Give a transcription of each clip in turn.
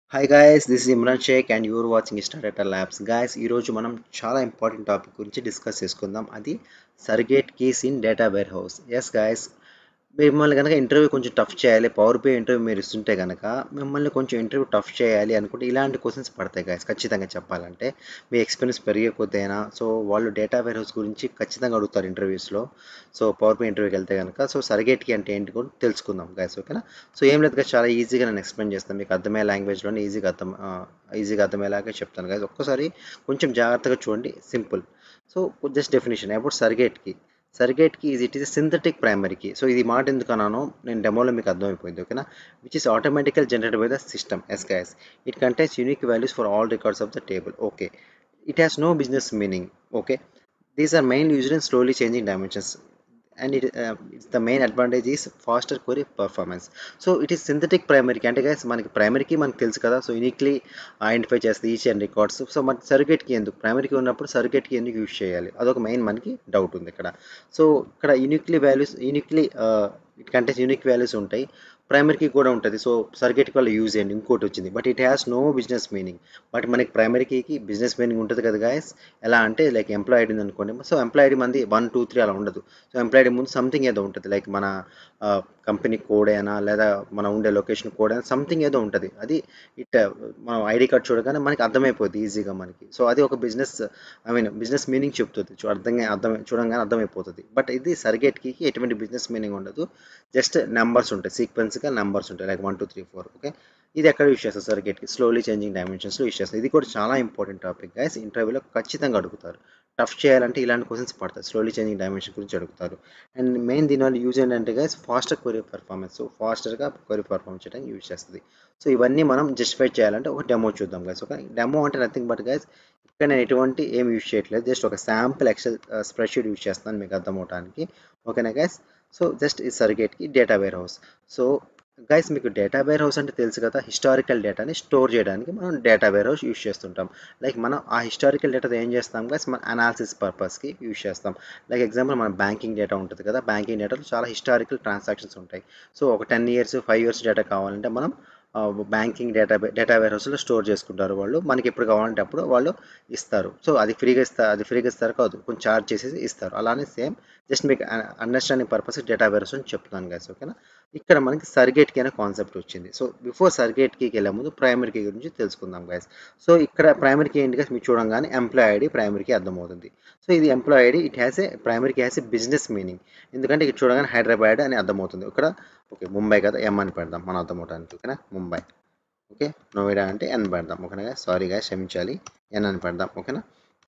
hi guys this is Imran Shaik and you're watching స్టార్టెటర్ labs guys ఈరోజు మనం చాలా ఇంపార్టెంట్ టాపిక్ గురించి డిస్కస్ చేసుకుందాం అది surrogate keys in data warehouse ఎస్ గాయస్ మిమ్మల్ని కనుక ఇంటర్వ్యూ కొంచెం టఫ్ చేయాలి పవర్ పే ఇంటర్వ్యూ మీరు ఇస్తుంటే కనుక మిమ్మల్ని కొంచెం ఇంటర్వ్యూ టఫ్ చేయాలి అనుకుంటే ఇలాంటి క్వశ్చన్స్ పడతాయి గాయస్ ఖచ్చితంగా చెప్పాలంటే మీ ఎక్స్పీరియన్స్ పెరిగే కొద్దైనా సో వాళ్ళు డేటా వేర్ హౌస్ గురించి ఖచ్చితంగా అడుగుతారు ఇంటర్వ్యూస్లో సో పవర్ పే ఇంటర్వ్యూకి వెళ్తే కనుక సో సర్గేట్ కీ అంటే ఏంటి కూడా తెలుసుకుందాం గాయస్ ఓకేనా సో ఏం లేదు కదా చాలా ఈజీగా నేను ఎక్స్ప్లెయిన్ చేస్తాను మీకు అర్థమయ్యే లాంగ్వేజ్లోనే ఈజీగా అర్థం ఈజీగా అర్థమయ్యేలాగా చెప్తాను కదా ఒక్కసారి కొంచెం జాగ్రత్తగా చూడండి simple so just definition about surrogate key surrogate key ఇది it is synthetic primary key so ఇది మాట ఎందుకు అన్నానో నేను డెమోలో మీకు అర్థమైపోయింది ఓకేనా which is automatical generated by the system SKS it contains unique values for all records of the table okay it has no business meaning okay these are main used in slowly changing dimensions and it it's the main advantage is faster query performance so it is synthetic primary key అంటే guys మనకి primary key మనకు తెలుసు కదా so uniquely identify చేస్తుంది each and records so మనకి surrogate key ఎందుకు ప్రైమరీకి ఉన్నప్పుడు సర్గేట్కి ఎందుకు యూజ్ చేయాలి అదొక మెయిన్ మనకి డౌట్ ఉంది ఇక్కడ సో ఇక్కడ uniquely values uniquely it contains unique values ఉంటాయి ప్రైమరీకి కూడా ఉంటుంది సో సర్గేట్ వల్ల యూజ్ చేయండి ఇంకోటి వచ్చింది but it has no business meaning but మనకి ప్రైమరీకి బిజినెస్ మీనింగ్ ఉంటుంది కదా గాయస్ ఎలా అంటే లైక్ ఎంప్లాయ్ ఐడి అనుకోండి సో ఎంప్లాయ్ ఐడి మంది వన్ టూ త్రీ అలా ఉండదు సో ఎంప్లాయ్ ఐడి ముందు సంథింగ్ ఏదో ఉంటుంది లైక్ మన కంపెనీ కోడ్ అయినా లేదా మనం ఉండే లొకేషన్ కోడ్ అయినా సంథింగ్ ఏదో ఉంటుంది అది ఇట్ మనం ఐడి కార్డ్ చూడగానే మనకి అర్థమైపోద్ది ఈజీగా మనకి సో అది ఒక business I mean business meaning చెప్తుంది అర్థంగా అర్థం చూడంగానే అర్థమైపోతుంది బట్ ఇది సర్గేట్కి ఎటువంటి బిజినెస్ మీనింగ్ ఉండదు జస్ట్ నెంబర్స్ ఉంటాయి సీక్వెన్స్గా నెంబర్స్ ఉంటాయి like one two three four okay ఇది ఎక్కడ యూస్ చేస్తారు సర్గేట్కి స్లోలీ చేంజింగ్ డైమెన్షన్స్లో యూస్ చేస్తారు ఇది కూడా చాలా ఇంపార్టెంట్ టాపిక్ గైస్ ఇంటర్వ్యూలో ఖచ్చితంగా అడుగుతారు టఫ్ చేయాలంటే ఇలాంటి క్వశ్చన్స్ పడతాయి స్లోలీ చేంజింగ్ డైమెన్షన్ గురించి అడుగుతారు అండ్ మెయిన్ దీనివల్ల యూజ్ ఏంటంటే guys faster query performance so ఫాస్టర్గా కొరీ పర్ఫార్మెన్స్ చేయడానికి యూజ్ చేస్తుంది సో ఇవన్నీ మనం జస్టిఫై చేయాలంటే ఒక డెమో చూద్దాం గైస్ ఒక డెమో అంటే నథింగ్ బట్ గైస్ ఇక్కడ నేను ఎటువంటి ఏం యూజ్ చేయట్లేదు జస్ట్ ఒక శాంపుల్ ఎక్సెల్ స్ప్రెడ్షీట్ యూజ్ చేస్తున్నాను మీకు అర్థం అవడానికి ఓకేనా గైస్ సో జస్ట్ ఈ surrogate key data warehouse so guys మీకు డేటా వేర్ హౌస్ అంటే తెలుసు కదా హిస్టారికల్ డేటాని స్టోర్ చేయడానికి మనం డేటా వేర్ హౌస్ యూస్ చేస్తుంటాం లైక్ మనం ఆ హిస్టారికల్ డేటా ఏం చేస్తాం గైస్ మన అనాలిసిస్ పర్పస్కి యూస్ చేస్తాం లైక్ ఎగ్జాంపుల్ మన బ్యాంకింగ్ డేటా ఉంటుంది కదా బ్యాంకింగ్ డేటాలో చాలా హిస్టారికల్ ట్రాన్సాక్షన్స్ ఉంటాయి సో ఒక ten years five years data కావాలంటే మనం బ్యాంకింగ్ డేటా డేటా వేర్ హౌస్లో స్టోర్ చేసుకుంటారు వాళ్ళు మనకి ఎప్పుడు కావాలంటే అప్పుడు వాళ్ళు ఇస్తారు సో అది ఫ్రీగా ఇస్తారు అది ఫ్రీగా ఇస్తారు కాదు కొంచెం ఛార్జ్ చేసేసి ఇస్తారు అలానే సేమ్ జస్ట్ మీకు understanding purpose data warehouse అని చెప్తున్నాను గైస్ ఓకేనా ఇక్కడ మనకి సర్గేట్కి అనే కాన్సెప్ట్ వచ్చింది సో బిఫోర్ సర్గేట్కి వెళ్ళే ముందు ప్రైమరీ కీ గురించి తెలుసుకుందాం గైస్ సో ఇక్కడ ప్రైమరీ కీ ఏంటి గైస్ మీరు చూడంగానే ఎంప్లాయ్ ఐడి ప్రైమరీకి అర్థమవుతుంది సో ఇది employee ID it has a primary key has a business meaning ఎందుకంటే ఇక్కడ చూడగానే హైదరాబాద్ అని అర్థమవుతుంది ఇక్కడ ఓకే ముంబై కదా ఎం అని పెడదాం మనం అర్థమవడానికి ఓకేనా ముంబై ఓకే నోయిడా అంటే ఎన్ పెడదాం ఓకేనా సారీగా క్షమించాలి ఎన్ అని పెడదాం ఓకేనా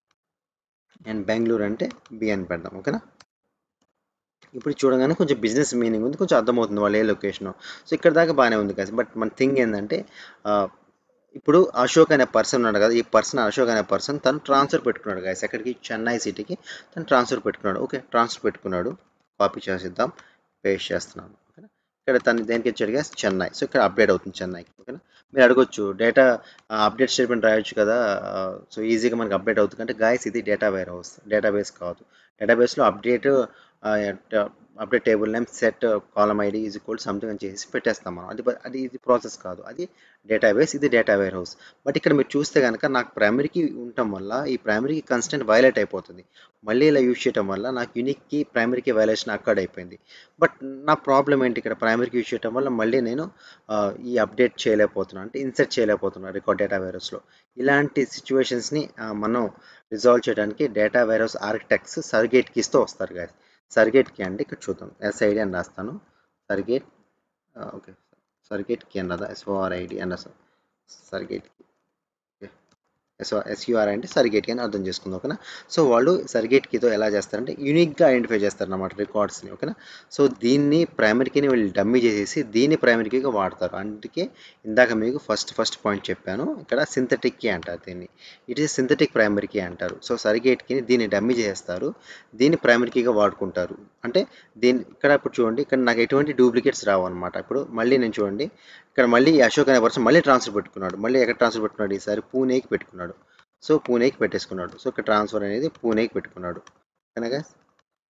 అండ్ బెంగళూరు అంటే బి అని పెడదాం ఓకేనా ఇప్పుడు చూడగానే కొంచెం బిజినెస్ మీనింగ్ ఉంది కొంచెం అర్థమవుతుంది వాళ్ళు ఏ లొకేషన్ సో ఇక్కడ దాకా బాగానే ఉంది కదా బట్ మన థింగ్ ఏంటంటే ఇప్పుడు అశోక్ అనే పర్సన్ ఉన్నాడు కదా ఈ పర్సన్ అశోక్ అనే పర్సన్ తను ట్రాన్స్ఫర్ పెట్టుకున్నాడు గాయస్ ఎక్కడికి చెన్నై సిటీకి తను ట్రాన్స్ఫర్ పెట్టుకున్నాడు ఓకే ట్రాన్స్ఫర్ పెట్టుకున్నాడు కాపీ చేసిద్దాం పేస్ట్ చేస్తున్నాను ఓకేనా ఇక్కడ తను దేనికి వచ్చాడు గ్యాస్ చెన్నై సో ఇక్కడ అప్డేట్ అవుతుంది చెన్నైకి ఓకేనా మీరు అడగొచ్చు డేటా అప్డేట్ స్టేట్మెంట్ రాయొచ్చు కదా సో ఈజీగా మనకి అప్డేట్ అవుతుంది అంటే గాయస్ ఇది డేటా వేర్ హౌస్ డేటాబేస్ కాదు డేటాబేస్లో update update table name set column ID is equal something అని చేసి పెట్టేస్తాం మనం అది అది ఇది ప్రాసెస్ కాదు అది డేటాబేస్ ఇది డేటా వేర్ హౌస్ బట్ ఇక్కడ మీరు చూస్తే కనుక నాకు ప్రైమరీకి ఉండటం వల్ల ఈ ప్రైమరీకి కన్స్టెంట్ వైలేట్ అయిపోతుంది మళ్ళీ ఇలా యూజ్ చేయడం వల్ల నాకు యూనిక్కి ప్రైమరీకి వైలేషన్ అక్కడ అయిపోయింది బట్ నా ప్రాబ్లం ఏంటి ఇక్కడ ప్రైమరీకి యూజ్ చేయడం వల్ల మళ్ళీ నేను ఈ అప్డేట్ చేయలేకపోతున్నాను అంటే ఇన్సర్ట్ చేయలేకపోతున్నాను రికార్డ్ డేటా వేర్ హౌస్లో ఇలాంటి సిచ్యువేషన్స్ని మనం రిజాల్వ్ చేయడానికి data warehouse architects surrogate కీస్తో వస్తారు గాయస్ సర్గేట్ కీ అండి ఇక్కడ చూద్దాం ఎస్ఐడి అని రాస్తాను సర్గేట్ ఓకే సర్గేట్ కీ అని రాదా ఎస్ఓఆర్ఐడి అని రాస్తాను surrogate key okay SO SUR అంటే సర్గేట్ కీ అని అర్థం చేసుకుందాం ఓకేనా సో వాళ్ళు సర్గేట్ కీతో ఎలా చేస్తారంటే యూనిక్గా ఐడెంటిఫై చేస్తారన్నమాట రికార్డ్స్ని ఓకేనా సో దీన్ని ప్రైమరీ కీని వీళ్ళు డమ్మీ చేసేసి దీన్ని ప్రైమరీ కీగా వాడతారు అందుకే ఇందాక మీకు ఫస్ట్ ఫస్ట్ పాయింట్ చెప్పాను ఇక్కడ సింథటిక్ కీ అంటారు దీన్ని it is synthetic primary key అంటారు సో సర్గేట్ కీని దీన్ని డమ్మీ చేస్తారు దీన్ని ప్రైమరీ కీగా వాడుకుంటారు అంటే దీన్ని ఇక్కడ ఇప్పుడు చూడండి ఇక్కడ నాకు ఎటువంటి డూప్లికేట్స్ రావు అనమాట ఇప్పుడు మళ్ళీ నేను చూడండి ఇక్కడ మళ్ళీ అశోక్ అనే పర్సన్ మళ్ళీ ట్రాన్స్ఫర్ పెట్టుకున్నాడు మళ్ళీ ఎక్కడ ట్రాన్స్ఫర్ పెట్టుకున్నాడు ఈసారి పూణేకి పెట్టుకున్నాడు సో పూణేకి పెట్టేసుకున్నాడు సో ఇక్కడ ట్రాన్స్ఫర్ అనేది పూణేకి పెట్టుకున్నాడు కనుక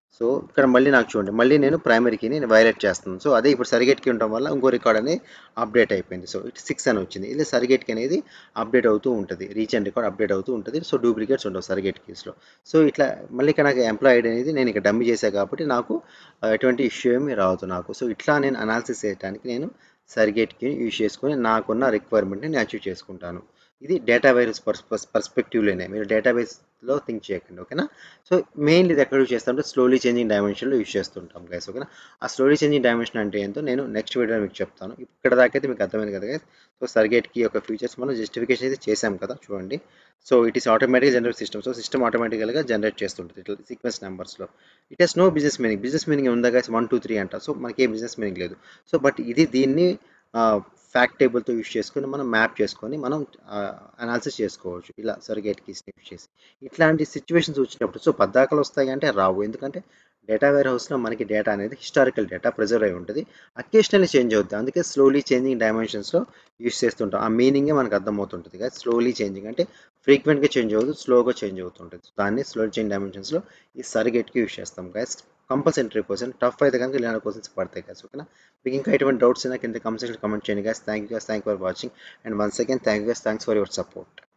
సో ఇక్కడ మళ్ళీ నాకు చూడండి మళ్ళీ నేను ప్రైమరీకి నేను వైలేట్ చేస్తున్నాను సో అదే ఇప్పుడు సర్గేట్కి ఉండడం వల్ల ఇంకో రికార్డ్ అనేది అప్డేట్ అయిపోయింది సో ఇటు సిక్స్ అని వచ్చింది ఇది సర్గేట్కి అనేది అప్డేట్ అవుతూ ఉంటుంది రీచ్ అండ్ రికార్డ్ అప్డేట్ అవుతూ ఉంటుంది సో డూప్లికేట్స్ ఉండవు సర్గేట్ కేసులో సో ఇట్లా మళ్ళీ ఇక్కడ నాకు ఎంప్లాయ్ ఐడి అనేది నేను ఇక్కడ డమ్మి చేశాను కాబట్టి నాకు ఆ, ఎటువంటి ఇష్యూ ఏమి రావద్దు నాకు సో ఇట్లా నేను అనాలిసిస్ చేయడానికి నేను సర్గేట్కి యూజ్ చేసుకొని నాకున్న రిక్వైర్మెంట్ని నేను అచీవ్ చేసుకుంటాను ఇది డేటా వైరస్ పర్స్పెక్టివ్లోనే మీరు డేటాబేస్లో థింక్ చేయకండి ఓకేనా సో మెయిన్లీ ఇది ఎక్కడ యూజ్ చేస్తామంటే స్లోలీ చేంజింగ్ డైమెన్షన్లో యూజ్ చేస్తుంటాం గైస్ ఓకేనా ఆ స్లోలీ చేంజింగ్ డైమెన్షన్ అంటే ఏంటో నేను నెక్స్ట్ వీడియోలో మీకు చెప్తాను ఇక్కడ దాకా అయితే మీకు అర్థమైంది కదా గైస్ సో సర్గేట్కి యొక్క ఫీచర్స్ మనం జస్టిఫికేషన్ అయితే చేసాం కదా చూడండి so it is automatic generate system so system ఆటోమేటికల్గా జనరేట్ చేస్తుంటుంది ఇట్లా సీక్వెన్స్ నెంబర్స్లో it has no business meaning business meaning ఉందా గైస్ వన్ టూ త్రీ అంట సో మనకి ఏ బిజినెస్ మీనింగ్ లేదు సో బట్ ఇది దీన్ని ఫ్యాక్ట్ టేబుల్తో యూస్ చేసుకొని మనం మ్యాప్ చేసుకొని మనం అనాలిసిస్ చేసుకోవచ్చు ఇలా సర్గేట్ కీస్ యూస్ చేసి ఇట్లాంటి సిచ్యువేషన్స్ వచ్చినప్పుడు సో పద్దాకలు వస్తాయి అంటే రావు ఎందుకంటే డేటా వేర్ హౌస్లో మనకి డేటా అనేది హిస్టారికల్ డేటా ప్రిజర్వ్ అయి ఉంటుంది అకేషనల్లీ చేంజ్ అవుతుంది అందుకే స్లోలీ చేంజింగ్ డైమెన్షన్స్లో యూస్ చేస్తుంటాం ఆ మీనింగే మనకు అర్థమవుతుంటుంది కదా స్లోలీ చేంజింగ్ అంటే ఫ్రీక్వెంట్గా చేంజ్ అవుతుంది స్లోగా చేంజ్ అవుతుంటుంది దాన్ని స్లో చేంజ్ డైమెన్షన్స్లో ఈ సర్గేట్కి యూస్ చేస్తాం గైస్ కంపల్సరీ క్వశ్చన్ టఫ్ అయితే కనుక ఇలాంటి క్వశ్చన్స్ పడతాయి గైస్ ఓకేనా మీకు ఇంకా ఎటువంటి డౌట్స్ అయినా కింద కమెంట్ సెక్షన్ కమెంట్ చేయండి guys thank you guys thank for watching and once again thank you guys thanks for your support